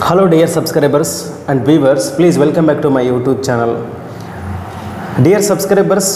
Hello dear subscribers and viewers, please welcome back to my YouTube channel. Dear subscribers,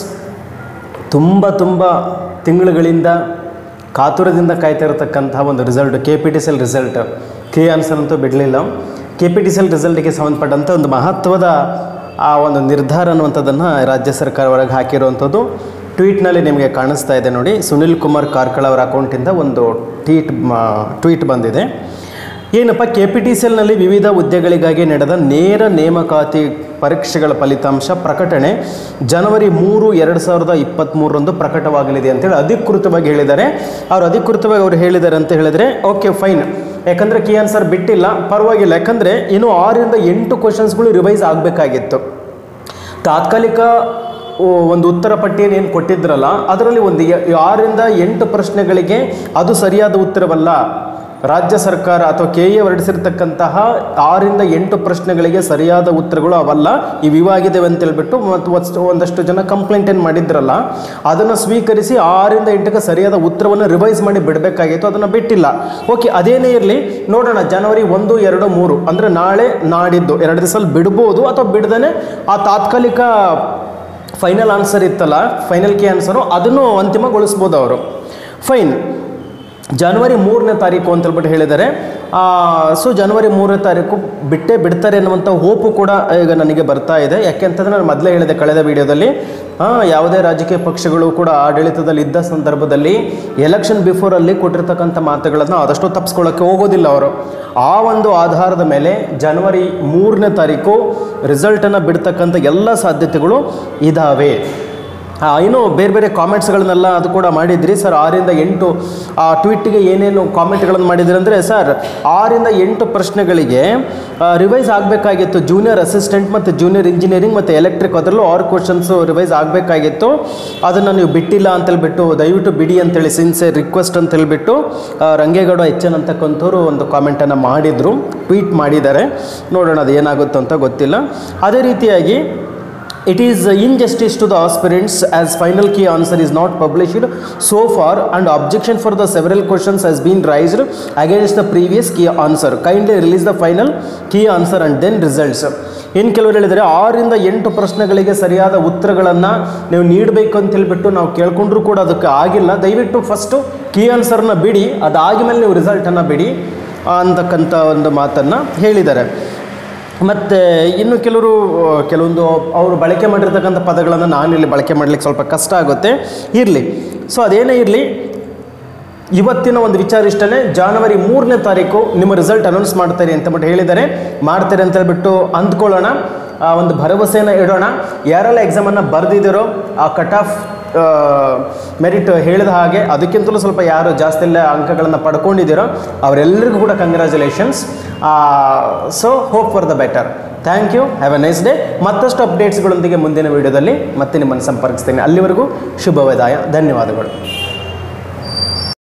ತುಂಬ ತುಂಬ ತಿಂಗಳುಗಳಿಂದ ಕಾತುರದಿಂದ ಕಾಯ್ತಾ ಇರತಕ್ಕಂತಹ ಒಂದು result K P T C L result key answer ಅಂತೂ ಬಿಡಲಿಲ್ಲ ಕೆ ಪಿ ಟಿ ಸೆಲ್ ರಿಸಲ್ಟ್ಗೆ ಸಂಬಂಧಪಟ್ಟಂಥ ಒಂದು ಮಹತ್ವದ ಆ ಒಂದು ನಿರ್ಧಾರ ಅನ್ನುವಂಥದ್ದನ್ನು ರಾಜ್ಯ ಸರ್ಕಾರ ಹೊರಗೆ ಹಾಕಿರುವಂಥದ್ದು ಟ್ವೀಟ್ನಲ್ಲಿ ನಿಮಗೆ ಕಾಣಿಸ್ತಾ ಇದೆ ನೋಡಿ ಸುನಿಲ್ ಕುಮಾರ್ ಕಾರ್ಕಳ ಅವರ ಅಕೌಂಟಿಂದ ಒಂದು ಟ್ವೀಟ್ ಟ್ವೀಟ್ ಬಂದಿದೆ ಏನಪ್ಪ ಕೆ ಪಿ ಟಿ ಸೆಲ್ನಲ್ಲಿ ವಿವಿಧ ಹುದ್ದೆಗಳಿಗಾಗಿ ನಡೆದ ನೇರ ನೇಮಕಾತಿ ಪರೀಕ್ಷೆಗಳ ಫಲಿತಾಂಶ ಪ್ರಕಟಣೆ ಜನವರಿ ಮೂರು ಎರಡು ಸಾವಿರದ ಇಪ್ಪತ್ತ್ಮೂರರಂದು ಪ್ರಕಟವಾಗಲಿದೆ ಅಂತೇಳಿ ಅಧಿಕೃತವಾಗಿ ಹೇಳಿದ್ದಾರೆ ಅವರು ಅಧಿಕೃತವಾಗಿ ಅವರು ಹೇಳಿದ್ದಾರೆ ಅಂತ ಹೇಳಿದರೆ ಓಕೆ ಫೈನ್ ಯಾಕಂದರೆ ಕೀ ಆನ್ಸರ್ ಬಿಟ್ಟಿಲ್ಲ ಪರವಾಗಿಲ್ಲ ಯಾಕಂದರೆ ಇನ್ನು ಆರರಿಂದ ಎಂಟು ಕ್ವಶನ್ಸ್ಗಳು ರಿವೈಸ್ ಆಗಬೇಕಾಗಿತ್ತು ತಾತ್ಕಾಲಿಕ ಓ, ಒಂದು ಉತ್ತರ ಪಟ್ಟಿಯನ್ನು ಏನು ಕೊಟ್ಟಿದ್ರಲ್ಲ ಅದರಲ್ಲಿ ಒಂದು ಯ- ಆರರಿಂದ ಎಂಟು ಪ್ರಶ್ನೆಗಳಿಗೆ ಅದು ಸರಿಯಾದ ಉತ್ತರವಲ್ಲ ರಾಜ್ಯ ಸರ್ಕಾರ ಅಥವಾ ಕೆ ಎ ಹೊರಡಿಸಿರ್ತಕ್ಕಂತಹ ಆರರಿಂದ ಎಂಟು ಪ್ರಶ್ನೆಗಳಿಗೆ ಸರಿಯಾದ ಉತ್ತರಗಳು ಅವಲ್ಲ ಇವು ಇವಾಗಿದ್ದಾವೆ ಅಂತ ಹೇಳ್ಬಿಟ್ಟು ಮತ್ತು ಒಂದಷ್ಟು- ಒಂದಷ್ಟು ಜನ ಕಂಪ್ಲೇಂಟ್ ಏನು ಮಾಡಿದ್ರಲ್ಲ ಅದನ್ನು ಸ್ವೀಕರಿಸಿ ಆರರಿಂದ ಎಂಟಕ್ಕೆ ಸರಿಯಾದ ಉತ್ತರವನ್ನು ರಿವೈಸ್ ಮಾಡಿ ಬಿಡಬೇಕಾಗಿತ್ತು ಅದನ್ನು ಬಿಟ್ಟಿಲ್ಲ ಓಕೆ ಅದೇನೇ ಇರಲಿ ನೋಡೋಣ ಜನವರಿ ಒಂದು ಎರಡು ಮೂರು ಅಂದರೆ ನಾಳೆ ನಾಡಿದ್ದು ಎರಡು ದಿವಸ ಬಿಡ್ಬೋದು ಅಥವಾ ಬಿಡ್ದೇ ಆ ತಾತ್ಕಾಲಿಕ ಫೈನಲ್ ಆನ್ಸರ್ ಇತ್ತಲ್ಲ ಫೈನಲ್ ಕಿ ಆನ್ಸರು ಅದನ್ನು ಅಂತಿಮಗೊಳಿಸ್ಬೋದು ಅವರು ಫೈನ್ ಜನವರಿ ಮೂರನೇ ತಾರೀಕು ಅಂತ ಹೇಳ್ಬಿಟ್ಟು ಹೇಳಿದ್ದಾರೆ ಸೊ ಜನವರಿ ಮೂರನೇ ತಾರೀಕು ಬಿಟ್ಟೇ ಬಿಡ್ತಾರೆ ಅನ್ನುವಂಥ ಹೋಪು ಕೂಡ ಈಗ ನನಗೆ ಬರ್ತಾ ಇದೆ ಯಾಕೆ ಅಂತಂದರೆ ನಾನು ಮೊದಲೇ ಹೇಳಿದೆ ಕಳೆದ ವಿಡಿಯೋದಲ್ಲಿ ಆ, ಯಾವುದೇ ರಾಜಕೀಯ ಪಕ್ಷಗಳು ಕೂಡ ಆಡಳಿತದಲ್ಲಿ ಇದ್ದ ಸಂದರ್ಭದಲ್ಲಿ ಎಲೆಕ್ಷನ್ ಬಿಫೋರಲ್ಲಿ ಕೊಟ್ಟಿರ್ತಕ್ಕಂಥ ಮಾತುಗಳನ್ನು ಆದಷ್ಟು ತಪ್ಪಿಸ್ಕೊಳ್ಳೋಕ್ಕೆ ಹೋಗೋದಿಲ್ಲ ಅವರು ಆ ಒಂದು ಆಧಾರದ ಮೇಲೆ ಜನವರಿ ಮೂರನೇ ತಾರೀಕು ರಿಸಲ್ಟನ್ನು ಬಿಡ್ತಕ್ಕಂಥ ಎಲ್ಲ ಸಾಧ್ಯತೆಗಳು ಇದ್ದಾವೆ ಆ, ಇನ್ನು ಬೇರೆ ಬೇರೆ ಕಾಮೆಂಟ್ಸ್ಗಳನ್ನೆಲ್ಲ ಅದು ಕೂಡ ಮಾಡಿದ್ರಿ ಸರ್ ಆರಿಂದ ಎಂಟು ಆ ಟ್ವೀಟಿಗೆ ಏನೇನು ಕಾಮೆಂಟ್ಗಳನ್ನು ಮಾಡಿದ್ರಿ ಅಂದರೆ ಸರ್ ಆರಿಂದ ಎಂಟು ಪ್ರಶ್ನೆಗಳಿಗೆ ರಿವೈಸ್ ಆಗಬೇಕಾಗಿತ್ತು ಜೂನಿಯರ್ ಅಸಿಸ್ಟೆಂಟ್ ಮತ್ತು ಜೂನಿಯರ್ ಇಂಜಿನಿಯರಿಂಗ್ ಮತ್ತು ಎಲೆಕ್ಟ್ರಿಕ್ ಅದರಲ್ಲೂ ಆರು ಕ್ವಶನ್ಸು ರಿವೈಸ್ ಆಗಬೇಕಾಗಿತ್ತು ಅದನ್ನು ನೀವು ಬಿಟ್ಟಿಲ್ಲ ಅಂತೇಳ್ಬಿಟ್ಟು ದಯವಿಟ್ಟು ಬಿಡಿ ಅಂತೇಳಿ ಸಿನ್ಸಿಯರ್ ರಿಕ್ವೆಸ್ಟ್ ಅಂತ ಹೇಳ್ಬಿಟ್ಟು ಆ, ರಂಗೇಗೌಡ ಎಚ್ ಎನ್ ಅಂತಕ್ಕಂಥವ್ರು ಒಂದು ಕಾಮೆಂಟನ್ನು ಮಾಡಿದರು ಟ್ವೀಟ್ ಮಾಡಿದ್ದಾರೆ ನೋಡೋಣ ಅದು ಏನಾಗುತ್ತೋ ಅಂತ ಗೊತ್ತಿಲ್ಲ ಅದೇ ರೀತಿಯಾಗಿ It is injustice to the aspirants as final key answer is not published so far and objection for the several questions has been raised against the previous key answer. Kindly release the final key answer and then results. ಇನ್ನು ಕೆಲವರು ಹೇಳಿದರೆ ಆರರಿಂದ ಎಂಟು ಪ್ರಶ್ನೆಗಳಿಗೆ ಸರಿಯಾದ ಉತ್ತರಗಳನ್ನು ನೀವು ನೀಡಬೇಕು ಅಂತ ಹೇಳ್ಬಿಟ್ಟು ನಾವು ಕೇಳ್ಕೊಂಡ್ರೂ ಕೂಡ ಅದಕ್ಕೆ ಆಗಿಲ್ಲ ದಯವಿಟ್ಟು ಫಸ್ಟು ಕೀ ಆನ್ಸರ್ನ ಬಿಡಿ ಅದಾದಮೇಲೆ ನೀವು ರಿಸಲ್ಟನ್ನು ಬಿಡಿ ಅಂತಕ್ಕಂಥ ಒಂದು ಮಾತನ್ನು ಹೇಳಿದ್ದಾರೆ ಮತ್ತು ಇನ್ನು ಕೆಲವರು ಆ, ಕೆಲವೊಂದು ಅವರು ಬಳಕೆ ಮಾಡಿರ್ತಕ್ಕಂಥ ಪದಗಳನ್ನು ನಾನಿಲ್ಲಿ ಬಳಕೆ ಮಾಡಲಿಕ್ಕೆ ಸ್ವಲ್ಪ ಕಷ್ಟ ಆಗುತ್ತೆ ಇರಲಿ ಸೊ ಅದೇನೇ ಇರಲಿ ಇವತ್ತಿನ ಒಂದು ವಿಚಾರ ಇಷ್ಟೇ ಜಾನ್ವರಿ ಮೂರನೇ ತಾರೀಕು ನಿಮ್ಮ ರಿಸಲ್ಟ್ ಅನೌನ್ಸ್ ಮಾಡ್ತಾರೆ ಅಂತ ಬಿಟ್ಟು ಹೇಳಿದ್ದಾರೆ ಮಾಡ್ತಾರೆ ಅಂತ ಹೇಳ್ಬಿಟ್ಟು ಅಂದ್ಕೊಳ್ಳೋಣ ಆ ಒಂದು ಭರವಸೆನ ಇಡೋಣ ಯಾರೆಲ್ಲ ಎಕ್ಸಾಮನ್ನು ಬರೆದಿದ್ದೀರೋ ಆ ಕಟ್ ಆಫ್ ಮೆರಿಟ್ ಹೇಳಿದ ಹಾಗೆ ಅದಕ್ಕಿಂತಲೂ ಸ್ವಲ್ಪ ಯಾರು ಜಾಸ್ತಿ ಎಲ್ಲ ಅಂಕಗಳನ್ನು ಪಡ್ಕೊಂಡಿದ್ದೀರೋ ಅವರೆಲ್ಲರಿಗೂ ಕೂಡ congratulations so hope for the better thank you have a nice day ಮತ್ತಷ್ಟು ಅಪ್ಡೇಟ್ಸ್ಗಳೊಂದಿಗೆ ಮುಂದಿನ ವೀಡಿಯೋದಲ್ಲಿ ಮತ್ತೆ ನಿಮ್ಮನ್ನು ಸಂಪರ್ಕಿಸ್ತೀನಿ ಅಲ್ಲಿವರೆಗೂ ಶುಭವಿದಾಯ ಧನ್ಯವಾದಗಳು